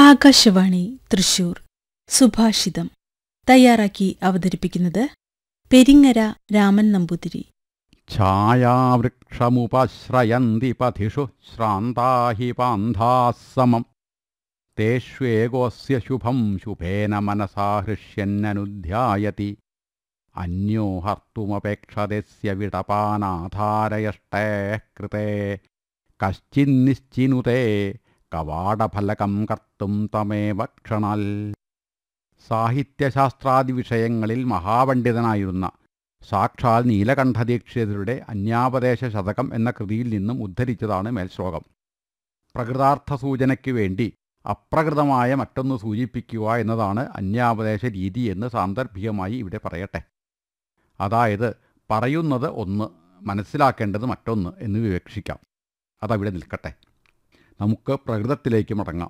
ആകാശവാണി തൃശൂർ സുഭാഷിതം തയ്യാറാക്കി അവതരിപ്പിക്കുന്നത് പെരിങ്ങര രാമൻ നമ്പൂതിരി ഛായാവൃക്ഷമുപശ്രയന്തി പഥിഷു ശ്രാന്താ ഹി പാന്ധാः സമം തേഷ്വേകോऽस्य ശുഭം ശുഭേന മനസാ ഹൃഷ്യന്നനുധ്യായതി അന്യോ ഹർത്തുമപേക്ഷതസ്യ വിടപാനാധാരയഷ്ടേः കൃതേ കശ്ചിന്നിശ്ചിനുതേ കവാടഫലകം കർത്തും തമേവ ക്ഷണൽ സാഹിത്യശാസ്ത്രാദി വിഷയങ്ങളിൽ മഹാപണ്ഡിതനായിരുന്ന സാക്ഷാൽ നീലകണ്ഠദീക്ഷിതരുടെ അന്യാപദേശ ശതകം എന്ന കൃതിയിൽ നിന്നും ഉദ്ധരിച്ചതാണ് മേൽശ്ലോകം പ്രകൃതാർത്ഥ സൂചനയ്ക്ക് വേണ്ടി അപ്രകൃതമായ മറ്റൊന്ന് സൂചിപ്പിക്കുക എന്നതാണ് അന്യാപദേശ രീതി എന്ന് സാന്ദർഭികമായി ഇവിടെ പറയട്ടെ അതായത് പറയുന്നത് ഒന്ന് മനസ്സിലാക്കേണ്ടത് മറ്റൊന്ന് എന്ന് വിവക്ഷിക്കാം അതവിടെ നിൽക്കട്ടെ നമുക്ക് പ്രകൃതത്തിലേക്ക് മടങ്ങാം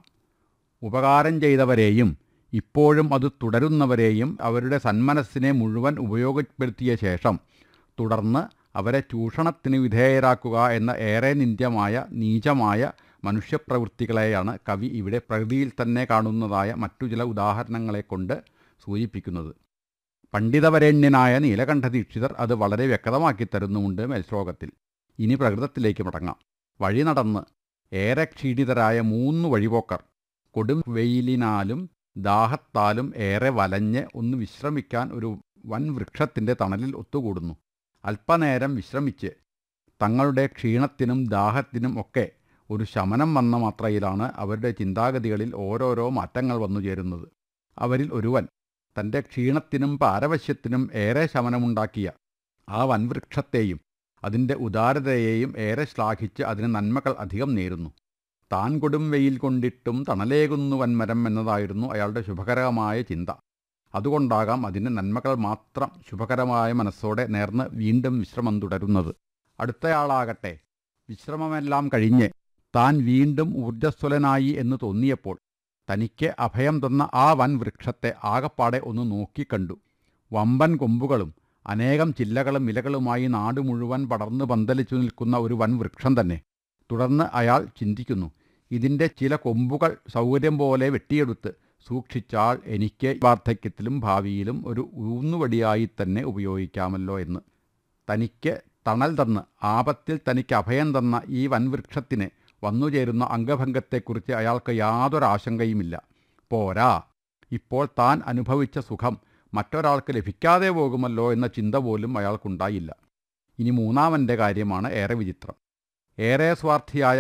ഉപകാരം ചെയ്തവരെയും ഇപ്പോഴും അത് തുടരുന്നവരെയും അവരുടെ സന്മനസ്സിനെ മുഴുവൻ ഉപയോഗപ്പെടുത്തിയ ശേഷം തുടർന്ന് അവരെ ചൂഷണത്തിന് വിധേയരാക്കുക എന്ന ഏറെ നിന്ദ്യമായ നീചമായ മനുഷ്യപ്രവൃത്തികളെയാണ് കവി ഇവിടെ പ്രകൃതിയിൽ തന്നെ കാണുന്നതായ മറ്റു ചില ഉദാഹരണങ്ങളെ കൊണ്ട് സൂചിപ്പിക്കുന്നത് പണ്ഡിതവരേണ്യനായ നീലകണ്ഠ ദീക്ഷിതർ അത് വളരെ വ്യക്തമാക്കി തരുന്നുമുണ്ട് മേൽശ്ലോകത്തിൽ ഇനി പ്രകൃതത്തിലേക്ക് മടങ്ങാം വഴി നടന്ന് ഏറെ ക്ഷീണിതരായ മൂന്ന് വഴിപോക്കർ കൊടും വെയിലിനാലും ദാഹത്താലും ഏറെ വലഞ്ഞ് ഒന്ന് വിശ്രമിക്കാൻ ഒരു വൻ വൃക്ഷത്തിൻ്റെ തണലിൽ ഒത്തുകൂടുന്നു അല്പനേരം വിശ്രമിച്ച് തങ്ങളുടെ ക്ഷീണത്തിനും ദാഹത്തിനും ഒക്കെ ഒരു ശമനം വന്ന മാത്രയിലാണ് അവരുടെ ചിന്താഗതികളിൽ ഓരോരോ മാറ്റങ്ങൾ വന്നു ചേരുന്നത് അവരിൽ ഒരുവൻ തൻ്റെ ക്ഷീണത്തിനും പാരവശ്യത്തിനും ഏറെ ശമനമുണ്ടാക്കിയ ആ വൻവൃക്ഷത്തെയും അതിൻ്റെ ഉദാരതയെയും ഏറെ ശ്ലാഘിച്ച് അതിന് നന്മകൾ അധികം നേരുന്നു താൻ കൊടും വെയിൽ കൊണ്ടിട്ടും തണലേകുന്നു വൻമരം എന്നതായിരുന്നു അയാളുടെ ശുഭകരമായ ചിന്ത അതുകൊണ്ടാകാം അതിന് നന്മകൾ മാത്രം ശുഭകരമായ മനസ്സോടെ നേർന്ന് വീണ്ടും വിശ്രമം തുടരുന്നത് അടുത്തയാളാകട്ടെ വിശ്രമമെല്ലാം കഴിഞ്ഞ് താൻ വീണ്ടും ഊർജ്ജസ്വലനായി എന്ന് തോന്നിയപ്പോൾ തനിക്ക് അഭയം തന്ന ആ വൻ വൃക്ഷത്തെ ആകപ്പാടെ ഒന്ന് നോക്കിക്കണ്ടു വമ്പൻ കൊമ്പുകളും അനേകം ചില്ലകളും ഇലകളുമായി നാട് മുഴുവൻ പടർന്നു പന്തലിച്ചു നിൽക്കുന്ന ഒരു വൻ വൃക്ഷം തന്നെ തുടർന്ന് അയാൾ ചിന്തിക്കുന്നു ഇതിൻ്റെ ചില കൊമ്പുകൾ സൗകര്യം പോലെ വെട്ടിയെടുത്ത് സൂക്ഷിച്ചാൽ എനിക്ക് വാർദ്ധക്യത്തിലും ഭാവിയിലും ഒരു ഊന്നുവടിയായി തന്നെ ഉപയോഗിക്കാമല്ലോ എന്ന് തനിക്ക് തണൽ തന്ന് ആപത്തിൽ തനിക്ക് അഭയം തന്ന ഈ വൻവൃക്ഷത്തിന് വന്നുചേരുന്ന അംഗഭംഗത്തെക്കുറിച്ച് അയാൾക്ക് യാതൊരു ആശങ്കയുമില്ല പോരാ ഇപ്പോൾ താൻ അനുഭവിച്ച സുഖം മറ്റൊരാൾക്ക് ലഭിക്കാതെ പോകുമല്ലോ എന്ന ചിന്ത പോലും അയാൾക്കുണ്ടായില്ല ഇനി മൂന്നാമൻ്റെ കാര്യമാണ് ഏറെ വിചിത്രം ഏറെ സ്വാർത്ഥിയായ